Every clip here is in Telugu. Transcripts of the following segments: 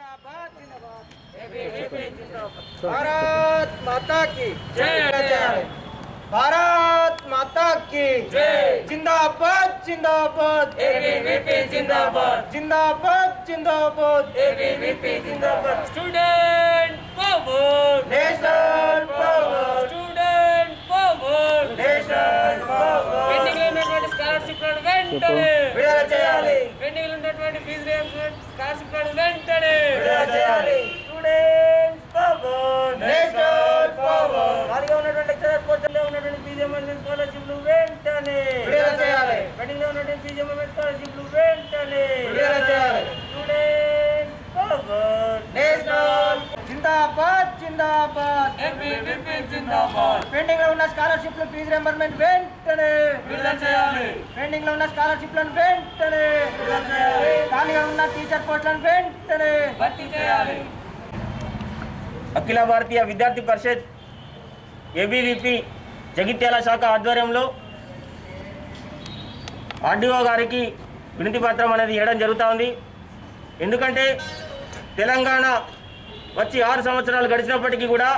जिंदाबाद जिंदाबाद भारत माता की जय भारत माता की जिंदाबाद जिंदाबाद जिंदाबाद जिंदाबाद जिंदाबाद एबीवीपी जिंदाबाद student power national power student power national power pending లో ఉన్నటువంటి స్కాలర్షిప్ వెంటనే విడుదల చేయాలి పెండింగ్ లో ఉన్నటువంటి ఫీజు రియంబర్స్మెంట్ స్కాలర్షిప్ వెంటనే విడుదల చేయాలి స్టూడెంట్ పవర్ నేషనల్ పవర్ ఖాళీగా ఉన్నటువంటి లెక్చరర్ పోస్టుల్లో ఉన్నటువంటి ఫీజు రియంబర్స్మెంట్ స్కాలర్షిప్లు వెంటనే విడుదల చేయాలి పెండింగ్ లో ఉన్నటువంటి ఫీజు రియంబర్స్మెంట్ స్కాలర్షిప్లు వెంటనే విడుదల చేయాలి స్టూడెంట్ పవర్ నేషనల్ జిందాబాద్ జిందాబాద్ ఏబీవీపీ జిందాబాద్ పెండింగ్ లో ఉన్న స్కాలర్షిప్లు ఫీజు రింబర్స్మెంట్ వెంటనే విడుదల చేయాలి పెండింగ్ లో ఉన్న స్కాలర్షిప్లను వెంటనే ఖాళీగా ఉన్న టీచర్ పోస్టులను వెంటనే భర్తీ చేయాలి అఖిల భారతీయ విద్యార్థి పరిషత్ ఏబీవీపీ జగిత్యాల శాఖ ఆధ్వర్యంలో ఆర్డీఓ గారికి వినతి పత్రం అనేది ఇవ్వడం జరుగుతూ ఉంది ఎందుకంటే తెలంగాణ వచ్చి ఆరు సంవత్సరాలు గడిచినప్పటికీ కూడా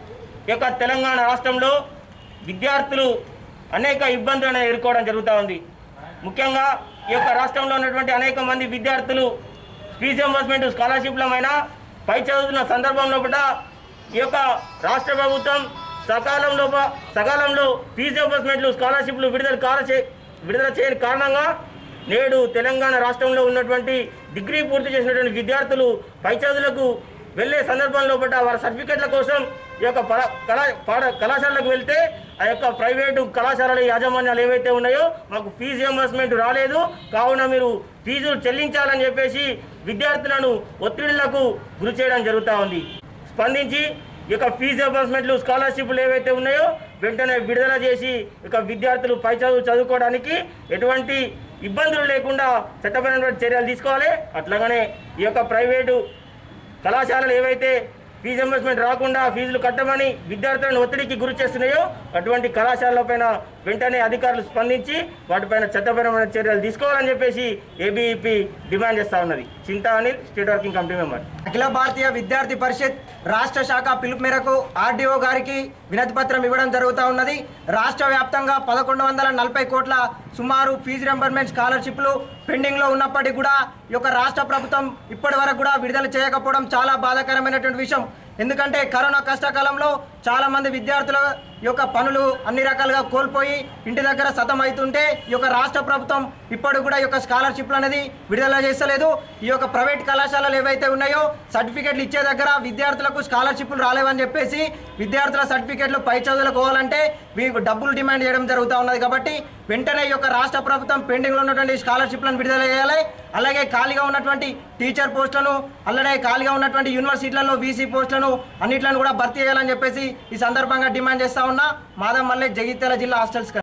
ఈ యొక్క తెలంగాణ రాష్ట్రంలో విద్యార్థులు అనేక ఇబ్బందులను ఎదుర్కోవడం జరుగుతూ ఉంది ముఖ్యంగా ఈ యొక్క రాష్ట్రంలో ఉన్నటువంటి అనేక మంది విద్యార్థులు ఫీజు ఎంబర్స్మెంట్ స్కాలర్షిప్లమైన పై చదువుతున్న సందర్భంలో కూడా ఈ యొక్క రాష్ట్ర ప్రభుత్వం సకాలంలో ప- సకాలంలో ఫీజు ఎంబర్స్మెంట్లు స్కాలర్షిప్లు విడుదల కారచే విడుదల చేయని కారణంగా నేడు తెలంగాణ రాష్ట్రంలో ఉన్నటువంటి డిగ్రీ పూర్తి చేసినటువంటి విద్యార్థులు పై చదువులకు వెళ్ళే సందర్భంలో పట్ల వారి సర్టిఫికెట్ల కోసం ఈ యొక్క పల కళా పాఠ కళాశాలకు వెళ్తే ఆ యొక్క ప్రైవేటు కళాశాలల యాజమాన్యాలు ఏవైతే ఉన్నాయో మాకు ఫీజు రియంబర్స్మెంట్ రాలేదు కావున మీరు ఫీజులు చెల్లించాలని చెప్పేసి విద్యార్థులను ఒత్తిడిలకు గురి చేయడం జరుగుతూ ఉంది స్పందించి ఈ యొక్క ఫీజు రియంబర్స్మెంట్లు స్కాలర్షిప్లు ఏవైతే ఉన్నాయో వెంటనే విడుదల చేసి ఇక విద్యార్థులు పై చదువు చదువుకోవడానికి ఎటువంటి ఇబ్బందులు లేకుండా చట్టపరమైనటువంటి చర్యలు తీసుకోవాలి అట్లాగనే ఈ యొక్క ప్రైవేటు కళాశాలలు ఏవైతే ఫీజు ఎంబర్స్మెంట్ రాకుండా ఫీజులు కట్టమని విద్యార్థులను ఒత్తిడికి గురి చేస్తున్నాయో అటువంటి కళాశాలలపైన వెంటనే అధికారులు స్పందించి వాటిపైన చట్టపరమైన చర్యలు తీసుకోవాలని చెప్పేసి ఏబీఈపీ డిమాండ్ చేస్తా ఉన్నది Chinta Anil state working committee member Akhil Bharatiya Vidyarthi Parishad రాష్ట్ర శాఖ పిలుపు మేరకు ఆర్డీఓ గారికి వినతి పత్రం ఇవ్వడం జరుగుతూ ఉన్నది రాష్ట్ర వ్యాప్తంగా పదకొండు వందల నలభై కోట్ల సుమారు ఫీజు రింబర్మెంట్ స్కాలర్షిప్లు పెండింగ్లో ఉన్నప్పటికీ కూడా ఈ యొక్క రాష్ట్ర ప్రభుత్వం ఇప్పటి వరకు కూడా విడుదల చేయకపోవడం చాలా బాధాకరమైనటువంటి విషయం ఎందుకంటే కరోనా కష్టకాలంలో చాలా మంది విద్యార్థుల యొక్క పనులు అన్ని రకాలుగా కోల్పోయి ఇంటి దగ్గర సతం అవుతుంటే ఈ యొక్క రాష్ట్ర ప్రభుత్వం ఇప్పుడు కూడా ఈ యొక్క స్కాలర్షిప్లు అనేది విడుదల చేస్తలేదు ఈ యొక్క ప్రైవేట్ కళాశాలలు ఏవైతే ఉన్నాయో సర్టిఫికెట్లు ఇచ్చే దగ్గర విద్యార్థులకు స్కాలర్షిప్లు రాలేవని చెప్పేసి విద్యార్థుల సర్టిఫికెట్లు పై చదువులకు పోవాలంటే మీకు డబ్బులు డిమాండ్ చేయడం జరుగుతూ ఉన్నది కాబట్టి వెంటనే ఈ యొక్క రాష్ట్ర ప్రభుత్వం పెండింగ్లో ఉన్నటువంటి స్కాలర్షిప్లను విడుదల చేయాలి అలాగే ఖాళీగా ఉన్నటువంటి టీచర్ పోస్టులను అలాగే ఖాళీగా ఉన్నటువంటి యూనివర్సిటీలలో బీసీ పోస్టులను అన్నిట్లను కూడా భర్తీ చేయాలని చెప్పేసి ఈ సందర్భంగా డిమాండ్ చేస్తా ఉన్నా మాధవ్ మల్లె జగిత్యాల జిల్లా హాస్టల్స్